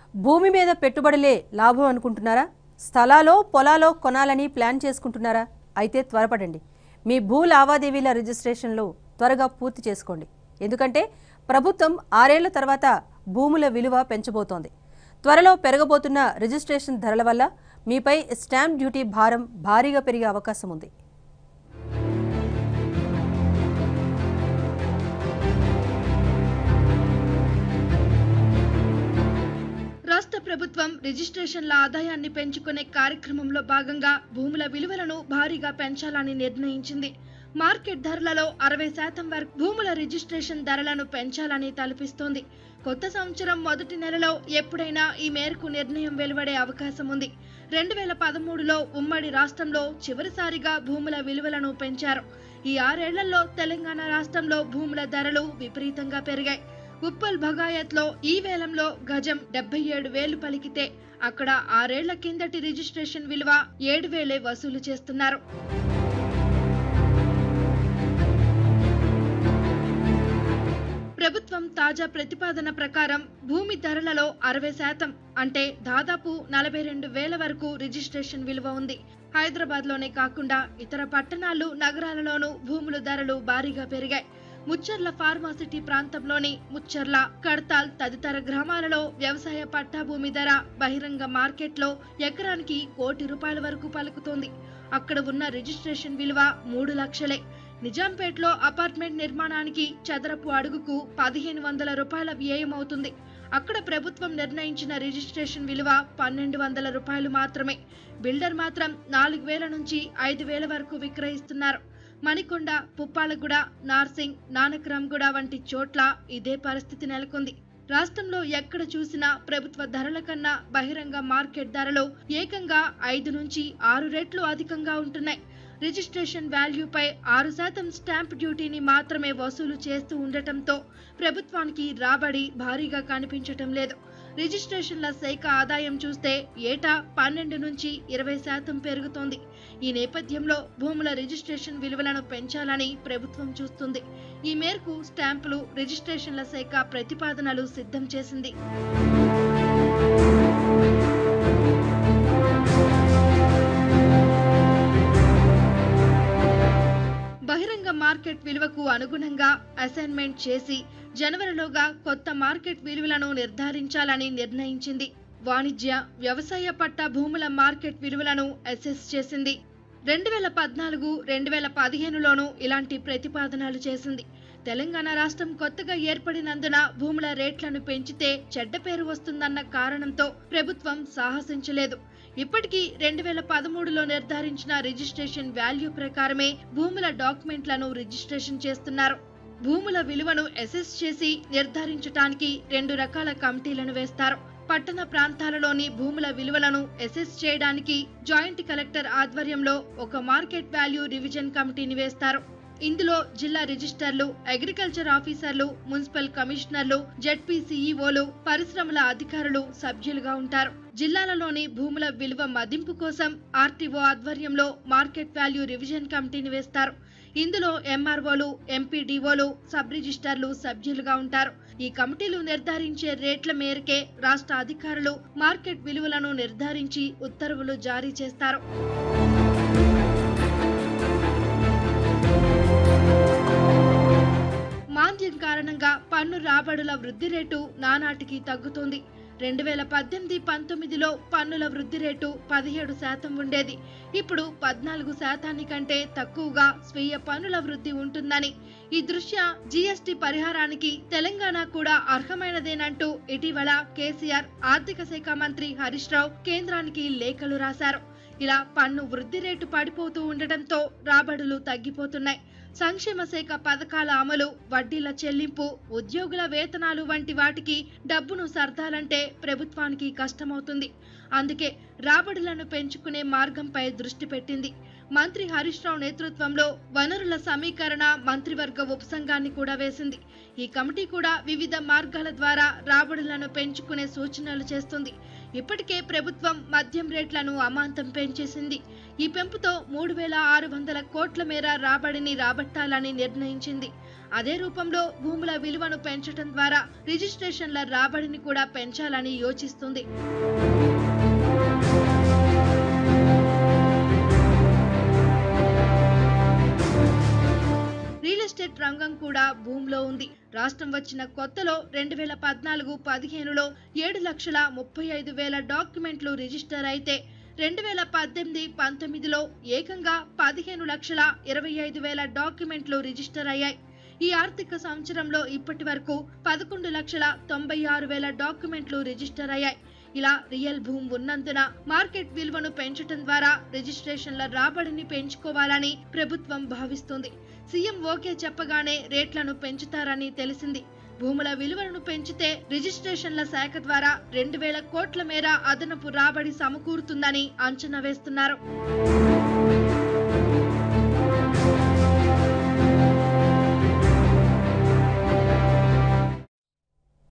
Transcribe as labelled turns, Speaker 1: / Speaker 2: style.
Speaker 1: భూమి మీద పెట్టుబడులే లాభం అనుకుంటున్నారా స్థలాలో పొలాలో కొనాలని ప్లాన్ చేసుకుంటున్నారా అయితే త్వరపడండి మీ భూ లావాదేవీల రిజిస్ట్రేషన్లు త్వరగా పూర్తి చేసుకోండి ఎందుకంటే ప్రభుత్వం ఆరేళ్ల తర్వాత భూముల విలువ పెంచబోతోంది త్వరలో పెరగబోతున్న రిజిస్ట్రేషన్ ధరల వల్ల మీపై స్టాంప్ డ్యూటీ భారం భారీగా పెరిగే అవకాశం ఉంది
Speaker 2: రాష్ట్ర ప్రభుత్వం రిజిస్ట్రేషన్ల ఆదాయాన్ని పెంచుకునే కార్యక్రమంలో భాగంగా భూముల విలువలను భారీగా పెంచాలని నిర్ణయించింది మార్కెట్ ధరలలో అరవై శాతం వరకు భూముల రిజిస్ట్రేషన్ ధరలను పెంచాలని తలపిస్తోంది కొత్త సంవత్సరం మొదటి నెలలో ఎప్పుడైనా ఈ మేరకు నిర్ణయం వెలువడే అవకాశం ఉంది రెండు వేల పదమూడులో ఉమ్మడి రాష్ట్రంలో చివరిసారిగా భూముల విలువలను పెంచారు ఈ ఆరేళ్లలో తెలంగాణ రాష్ట్రంలో భూముల ధరలు విపరీతంగా పెరిగాయి ఉప్పల్ భగాయత్లో ఈ వేలంలో గజం డెబ్బై ఏడు వేలు పలికితే అక్కడ ఆరేళ్ల కిందటి రిజిస్ట్రేషన్ విలువ ఏడు వేలే వసూలు చేస్తున్నారు ప్రభుత్వం తాజా ప్రతిపాదన ప్రకారం భూమి ధరలలో అరవై శాతం అంటే దాదాపు నలభై రెండు వేల వరకు రిజిస్ట్రేషన్ విలువ ఉంది హైదరాబాద్ లోనే కాకుండా ఇతర పట్టణాలు నగరాలలోనూ భూముల ధరలు భారీగా పెరిగాయి ముచ్చర్ల ఫార్మాసిటీ ప్రాంతంలోని ముచ్చర్ల కడతాల్ తదితర గ్రామాలలో వ్యవసాయ పట్టా భూమి ధర బహిరంగ మార్కెట్లో ఎకరానికి కోటి రూపాయల వరకు పలుకుతోంది అక్కడ ఉన్న రిజిస్ట్రేషన్ విలువ మూడు లక్షలే నిజాంపేట్లో అపార్ట్మెంట్ నిర్మాణానికి చదరపు అడుగుకు పదిహేను వందల రూపాయల వ్యయం అవుతుంది అక్కడ ప్రభుత్వం నిర్ణయించిన రిజిస్ట్రేషన్ విలువ పన్నెండు వందల రూపాయలు మాత్రమే బిల్డర్ మాత్రం నాలుగు వేల నుంచి ఐదు వేల వరకు విక్రయిస్తున్నారు మణికొండ పుప్పాలగూడ నార్సింగ్ నానక్రామ్గూడ వంటి చోట్ల ఇదే పరిస్థితి నెలకొంది రాష్ట్రంలో ఎక్కడ చూసినా ప్రభుత్వ ధరల కన్నా బహిరంగ మార్కెట్ ధరలు ఏకంగా ఐదు నుంచి ఆరు రెట్లు అధికంగా ఉంటున్నాయి రిజిస్ట్రేషన్ వాల్యూపై ఆరు శాతం స్టాంప్ డ్యూటీని మాత్రమే వసూలు చేస్తూ ఉండటంతో ప్రభుత్వానికి రాబడి భారీగా కనిపించటం లేదు రిజిస్ట్రేషన్ల శాఖ ఆదాయం చూస్తే ఏటా పన్నెండు నుంచి ఇరవై శాతం పెరుగుతోంది ఈ నేపథ్యంలో భూముల రిజిస్ట్రేషన్ విలువలను పెంచాలని ప్రభుత్వం చూస్తుంది ఈ మేరకు స్టాంపులు రిజిస్ట్రేషన్ల శాఖ ప్రతిపాదనలు సిద్ధం చేసింది బహిరంగ మార్కెట్ విలువకు అనుగుణంగా అసైన్మెంట్ చేసి జనవరిలోగా కొత్త మార్కెట్ విలువలను నిర్ధారించాలని నిర్ణయించింది వాణిజ్య వ్యవసాయ పట్టా భూముల మార్కెట్ విలువలను అసెస్ చేసింది రెండు వేల పద్నాలుగు రెండు వేల పదిహేనులోనూ ఇలాంటి ప్రతిపాదనలు చేసింది తెలంగాణ రాష్ట్రం కొత్తగా ఏర్పడినందున భూముల రేట్లను పెంచితే చెడ్డ పేరు వస్తుందన్న కారణంతో ప్రభుత్వం సాహసించలేదు ఇప్పటికీ రెండు వేల పదమూడులో నిర్ధారించిన రిజిస్ట్రేషన్ వాల్యూ ప్రకారమే భూముల డాక్యుమెంట్లను రిజిస్ట్రేషన్ చేస్తున్నారు భూముల విలువను అసెస్ చేసి నిర్ధారించటానికి రెండు రకాల కమిటీలను వేస్తారు పట్టణ ప్రాంతాలలోని భూముల విలువలను అసెస్ చేయడానికి జాయింట్ కలెక్టర్ ఆధ్వర్యంలో ఒక మార్కెట్ వాల్యూ రివిజన్ కమిటీని వేస్తారు ఇందులో జిల్లా రిజిస్టర్లు అగ్రికల్చర్ ఆఫీసర్లు మున్సిపల్ కమిషనర్లు జెడ్పీ సీఈఓలు పరిశ్రమల అధికారులు సభ్యులుగా ఉంటారు జిల్లాలలోని భూముల విలువ మదింపు కోసం ఆర్టీఓ ఆధ్వర్యంలో మార్కెట్ వాల్యూ రివిజన్ కమిటీని వేస్తారు ఇందులో ఎంఆర్ఓలు ఎంపీడీఓలు సబ్ రిజిస్టర్లు సభ్యులుగా ఉంటారు ఈ కమిటీలు నిర్ధారించే రేట్ల మేరకే రాష్ట్ర అధికారులు మార్కెట్ విలువలను నిర్ధారించి ఉత్తర్వులు జారీ చేస్తారు మాంద్యం కారణంగా పన్ను రాబడుల వృద్ధి రేటు నానాటికి తగ్గుతోంది రెండు వేల పద్దెనిమిది పంతొమ్మిదిలో పన్నుల వృద్ధి రేటు పదిహేడు శాతం ఉండేది ఇప్పుడు పద్నాలుగు శాతానికంటే తక్కువగా స్వీయ పన్నుల వృద్ధి ఉంటుందని ఈ దృష్ట్యా జీఎస్టీ పరిహారానికి తెలంగాణ కూడా అర్హమైనదేనంటూ ఇటీవల కేసీఆర్ ఆర్థిక శాఖ మంత్రి హరీష్ రావు కేంద్రానికి లేఖలు రాశారు ఇలా పన్ను వృద్ధి రేటు పడిపోతూ ఉండటంతో రాబడులు తగ్గిపోతున్నాయి సంక్షేమ శాఖ పథకాల అమలు వడ్డీల చెల్లింపు ఉద్యోగుల వేతనాలు వంటి వాటికి డబ్బును సర్దాలంటే ప్రభుత్వానికి కష్టమవుతుంది అందుకే రాబడులను పెంచుకునే మార్గంపై దృష్టి పెట్టింది మంత్రి హరీష్ రావు నేతృత్వంలో వనరుల సమీకరణ మంత్రివర్గ ఉపసంఘాన్ని కూడా వేసింది ఈ కమిటీ కూడా వివిధ మార్గాల ద్వారా రాబడులను పెంచుకునే సూచనలు చేస్తుంది ఇప్పటికే ప్రభుత్వం మద్యం రేట్లను అమాంతం పెంచేసింది ఈ పెంపుతో మూడు వేల ఆరు వందల కోట్ల మేర రాబడిని రాబట్టాలని నిర్ణయించింది అదే రూపంలో భూముల విలువను పెంచడం ద్వారా రిజిస్ట్రేషన్ల రాబడిని కూడా పెంచాలని యోచిస్తుంది రియల్ ఎస్టేట్ రంగం కూడా భూమిలో ఉంది రాష్ట్రం వచ్చిన కొత్తలో రెండు వేల పద్నాలుగు పదిహేనులో ఏడు లక్షల ముప్పై ఐదు వేల డాక్యుమెంట్లు రిజిస్టర్ అయితే రెండు వేల పద్దెనిమిది పంతొమ్మిదిలో ఏకంగా పదిహేను లక్షల ఇరవై ఐదు వేల డాక్యుమెంట్లు రిజిస్టర్ అయ్యాయి ఈ ఆర్థిక సంవత్సరంలో ఇప్పటి వరకు పదకొండు లక్షల తొంభై ఆరు వేల డాక్యుమెంట్లు రిజిస్టర్ అయ్యాయి ఇలా రియల్ భూమి ఉన్నందున మార్కెట్ విలువను పెంచడం ద్వారా రిజిస్ట్రేషన్ల రాబడిని పెంచుకోవాలని ప్రభుత్వం భావిస్తుంది సీఎం ఓకే చెప్పగానే రేట్లను పెంచుతారని తెలిసింది భూముల విలువలను పెంచితే రిజిస్ట్రేషన్ల శాఖ ద్వారా రెండు వేల కోట్ల మేర అదనపు రాబడి సమకూరుతుందని అంచనా వేస్తున్నారు